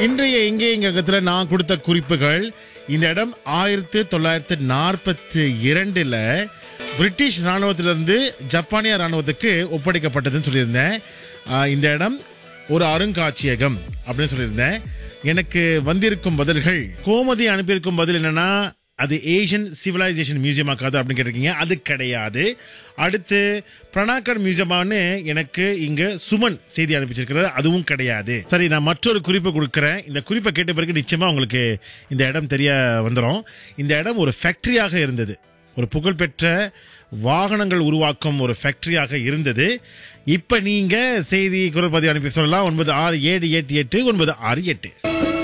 இன்றைய இங்கே இங்கத்தில் நான் கொடுத்த குறிப்புகள் இந்த இடம் ஆயிரத்தி தொள்ளாயிரத்தி நாற்பத்தி இரண்டுல பிரிட்டிஷ் ராணுவத்திலிருந்து ஜப்பானிய ராணுவத்துக்கு ஒப்படைக்கப்பட்டதுன்னு சொல்லியிருந்தேன் ஆஹ் இந்த இடம் ஒரு அருங்காட்சியகம் அப்படின்னு சொல்லியிருந்தேன் எனக்கு வந்திருக்கும் பதில்கள் கோமதி அனுப்பியிருக்கும் பதில் என்னன்னா அது ஏஷியன் சிவிலைசேஷன் மியூசியமாக்காது அப்படின்னு கேட்டிருக்கீங்க அது கிடையாது அடுத்து பிரணாக்கர் மியூசியமான்னு எனக்கு இங்க சுமன் செய்தி அனுப்பிச்சிருக்கிறார் அதுவும் கிடையாது சரி நான் மற்றொரு குறிப்பை கொடுக்குறேன் இந்த குறிப்பை கேட்ட பிறகு நிச்சயமா உங்களுக்கு இந்த இடம் தெரிய வந்துடும் இந்த இடம் ஒரு ஃபேக்டரியாக இருந்தது ஒரு புகழ்பெற்ற வாகனங்கள் உருவாக்கும் ஒரு ஃபேக்டரியாக இருந்தது இப்ப நீங்க செய்தி குரல் பதிவு அனுப்பி சொல்லலாம் ஒன்பது ஆறு ஏழு எட்டு எட்டு ஒன்பது ஆறு எட்டு